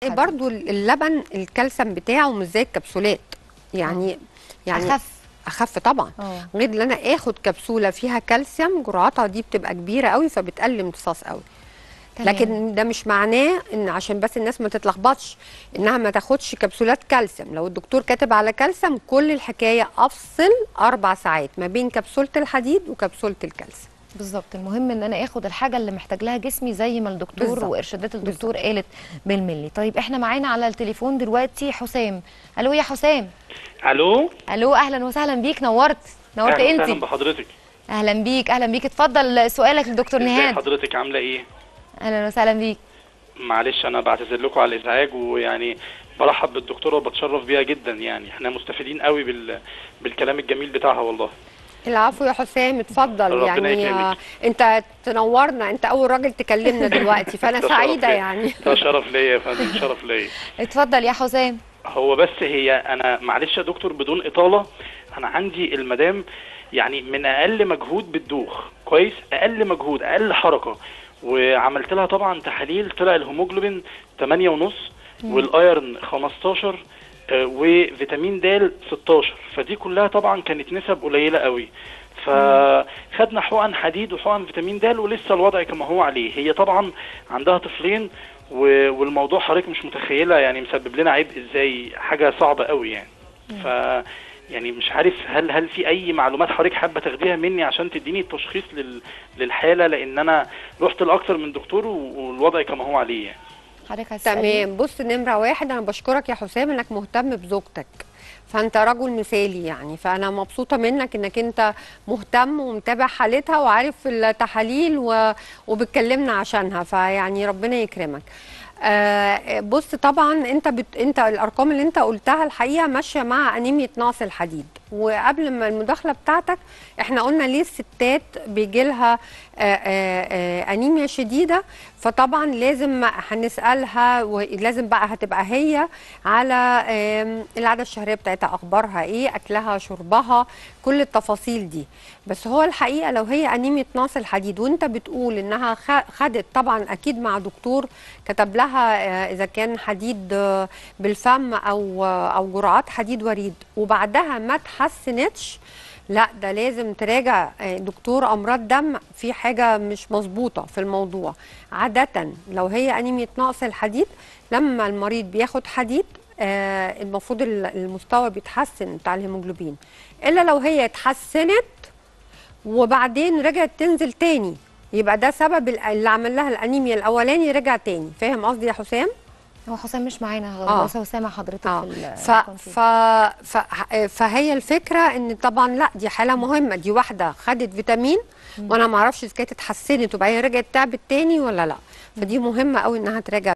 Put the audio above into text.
الحديد. برضو اللبن الكالسيوم بتاعه مش زي الكبسولات يعني يعني اخف اخف طبعا اه غير ان انا اخد كبسوله فيها كالسيوم جرعتها دي بتبقى كبيره قوي فبتقلل امتصاص قوي تمام. لكن ده مش معناه ان عشان بس الناس ما تتلخبطش انها ما تاخدش كبسولات كالسيوم لو الدكتور كاتب على كالسيوم كل الحكايه افصل اربع ساعات ما بين كبسوله الحديد وكبسوله الكالسيوم بالظبط المهم ان انا اخد الحاجه اللي محتاج لها جسمي زي ما الدكتور بالظبط. وارشادات الدكتور قالت بالملي طيب احنا معانا على التليفون دلوقتي حسام الو يا حسام الو الو اهلا وسهلا بيك نورت نورت اهلا وسهلا انت بحضرتك اهلا بيك اهلا بيك اتفضل سؤالك لدكتور ازي نهاد حضرتك عامله ايه اهلا وسهلا بيك معلش انا بعتذر لكم على الازعاج ويعني برحب بالدكتوره وبتشرف بيها جدا يعني احنا مستفيدين قوي بال... بالكلام الجميل بتاعها والله العفو يا حسام اتفضل ربنا يعني يكرمك. آه، انت تنورنا انت اول راجل تكلمنا دلوقتي فانا ده سعيده شرف ليا. يعني ده شرف ليا يا فندم شرف ليا اتفضل يا حسام هو بس هي انا معلش يا دكتور بدون اطاله انا عندي المدام يعني من اقل مجهود بتدوخ كويس اقل مجهود اقل حركه وعملت لها طبعا تحاليل طلع الهيموجلوبين 8 ونص والايرن 15 آه، وفيتامين د 16 فدي كلها طبعا كانت نسب قليله قوي فخدنا حقن حديد وحقن فيتامين د ولسه الوضع كما هو عليه هي طبعا عندها طفلين و- والموضوع حضرتك مش متخيله يعني مسبب لنا عبء ازاي حاجه صعبه قوي يعني ف يعني مش عارف هل هل في اي معلومات حضرتك حابه تاخديها مني عشان تديني التشخيص لل للحاله لان انا رحت لاكتر من دكتور و- والوضع كما هو عليه يعني. حضرتك هتسألني؟ تمام بص نمره واحد انا بشكرك يا حسام انك مهتم بزوجتك فانت رجل مثالي يعني فانا مبسوطه منك انك انت مهتم ومتابع حالتها وعارف التحاليل و... وبتكلمنا عشانها فيعني ربنا يكرمك آه بص طبعا انت بت... انت الارقام اللي انت قلتها الحقيقه ماشيه مع انيميا نقص الحديد وقبل ما المداخله بتاعتك احنا قلنا ليه الستات بيجي لها انيميا شديده فطبعا لازم هنسالها ولازم بقى هتبقى هي على آم، العاده الشهريه بتاعتها اخبارها ايه اكلها شربها كل التفاصيل دي بس هو الحقيقه لو هي انيميا نقص الحديد وانت بتقول انها خ- خدت طبعا اكيد مع دكتور كتب لها آه، اذا كان حديد آه، بالفم او آه، او جرعات حديد وريد وبعدها ما تحسنتش لا ده لازم تراجع آه، دكتور امراض دم في حاجه مش مظبوطه في الموضوع عاده لو هي انيميا نقص الحديد لما المريض بياخد حديد آه، المفروض ال- المستوى بيتحسن بتاع الهيموجلوبين الا لو هي اتحسنت وبعدين رجعت تنزل تاني يبقى ده سبب ال- اللي عمل لها الانيميا الاولاني رجع تاني فاهم قصدي يا حسام هو حسام مش معانا آه. بس هو سامع حضرتك اه في ال- ف... الكونسيل. ف... ف... فهي الفكره ان طبعا لا دي حاله مهمه دي واحده خدت فيتامين وانا ما اعرفش اذا كانت اتحسنت وبعدين رجعت تعبت تاني ولا لا فدي مهمه قوي انها تراجع